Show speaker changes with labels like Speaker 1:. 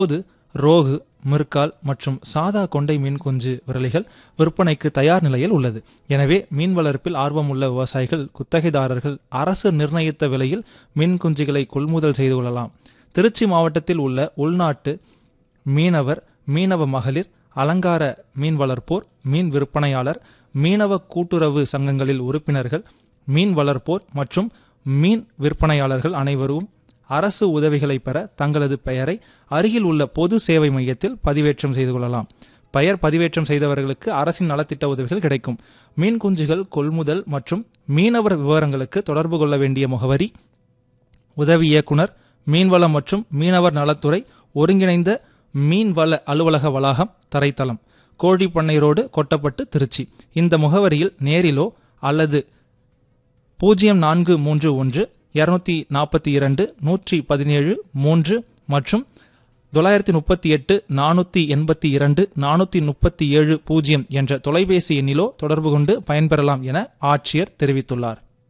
Speaker 1: தற்போது ரோகு மிர்கால் மற்றும் சாதா கொண்டை மீன் குஞ்சு விரலிகள் விற்பனைக்கு தயார் நிலையில் உள்ளது எனவே மீன் வளர்ப்பில் ஆர்வமுள்ள விவசாயிகள் குத்தகைதாரர்கள் அரசு நிர்ணயித்த விலையில் மீன் குஞ்சுகளை கொள்முதல் செய்து கொள்ளலாம் திருச்சி மாவட்டத்தில் உள்ள உள்நாட்டு மீனவர் மீனவ மகளிர் அலங்கார மீன் வளர்ப்போர் மீன் விற்பனையாளர் மீனவ கூட்டுறவு சங்கங்களில் உறுப்பினர்கள் மீன் வளர்ப்போர் மற்றும் மீன் விற்பனையாளர்கள் அனைவரும் அரசு உதவிகளை பெற தங்களது பெயரை அருகில் உள்ள பொது சேவை மையத்தில் பதிவேற்றம் செய்து கொள்ளலாம் பெயர் பதிவேற்றம் செய்தவர்களுக்கு அரசின் நலத்திட்ட உதவிகள் கிடைக்கும் மீன் குஞ்சுகள் கொள்முதல் மற்றும் மீனவர் விவரங்களுக்கு தொடர்பு கொள்ள வேண்டிய முகவரி உதவி இயக்குனர் மீன்வளம் மற்றும் மீனவர் நலத்துறை ஒருங்கிணைந்த மீன்வள அலுவலக வளாகம் தரைத்தளம் கோழிப்பண்ணை ரோடு கொட்டப்பட்டு திருச்சி இந்த முகவரியில் நேரிலோ அல்லது பூஜ்ஜியம் நான்கு மூன்று ஒன்று இருநூத்தி நாற்பத்தி இரண்டு நூற்றி பதினேழு மூன்று மற்றும் தொள்ளாயிரத்தி முப்பத்தி எட்டு நானூற்றி எண்பத்தி இரண்டு நானூற்றி முப்பத்தி ஏழு பூஜ்ஜியம் என்ற தொலைபேசி எண்ணிலோ தொடர்பு கொண்டு பயன்பெறலாம் என ஆட்சியர் தெரிவித்துள்ளார்